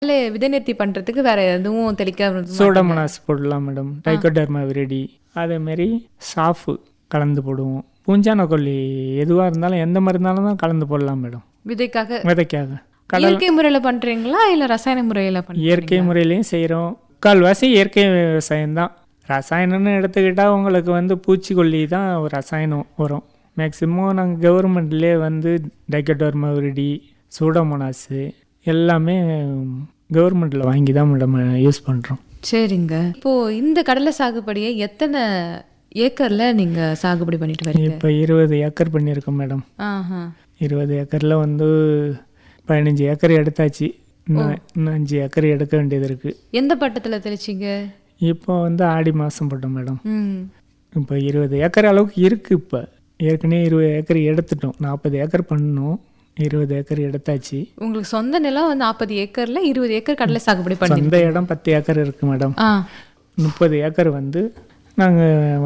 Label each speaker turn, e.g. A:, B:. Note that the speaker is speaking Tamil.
A: இல்ல விதை நேர்த்தி பண்றதுக்கு வேற எதுவும் தெளிக்க
B: சூடமனாஸ் போடலாம் மேடம் டைக்கோடர்மா விரடி அதேமாரி சாஃபு கலந்து போடுவோம் பூஞ்சான கொல்லி எதுவாக இருந்தாலும் எந்த மருந்தாலும் தான் கலந்து போடலாம் மேடம்
A: விதைக்காக
B: விதைக்காக கடல்
A: இயற்கை முறையில பண்றீங்களா இல்ல ரசாயன முறையில பண்றீங்களா
B: இயற்கை முறையிலையும் செய்கிறோம் முக்கால்வாசி இயற்கை விவசாயம்தான் ரசாயனம்னு எடுத்துக்கிட்டால் உங்களுக்கு வந்து பூச்சிக்கொல்லி தான் ஒரு ரசாயனம் வரும் மேக்ஸிமம் நாங்கள் கவர்மெண்ட்லேயே வந்து டைக்கோடர்மா விரடி சூடமோனாஸு எல்லாமே கவர்மெண்ட்டில் வாங்கி தான் மேடம் யூஸ் பண்ணுறோம்
A: சரிங்க இப்போ இந்த கடலை சாகுபடியை எத்தனை ஏக்கர்ல நீங்க சாகுபடி பண்ணிட்டு வரீங்க
B: இப்போ இருபது ஏக்கர் பண்ணியிருக்கோம் மேடம்
A: ஆஹா
B: இருபது ஏக்கரில் வந்து பதினஞ்சு ஏக்கர் எடுத்தாச்சு இன்னும் இன்னும் அஞ்சு ஏக்கர் எடுக்க வேண்டியது இருக்குது
A: எந்த பட்டத்துல தெளிச்சீங்க
B: இப்போ வந்து ஆடி மாதம் போட்டோம் மேடம்
A: ம்
B: இப்போ இருபது ஏக்கர் அளவுக்கு இருக்குது இப்போ ஏற்கனவே இருபது ஏக்கர் எடுத்துட்டோம் நாற்பது ஏக்கர் பண்ணோம் இருபது ஏக்கர் எடுத்தாச்சு
A: உங்களுக்கு சொந்த நிலம் வந்து நாற்பது ஏக்கர்ல இருபது ஏக்கர் கடலை சாகுபடி பண்ணி
B: சொந்த இடம் பத்து ஏக்கர் இருக்குது மேடம்
A: ஆ
B: முப்பது ஏக்கர் வந்து நாங்கள்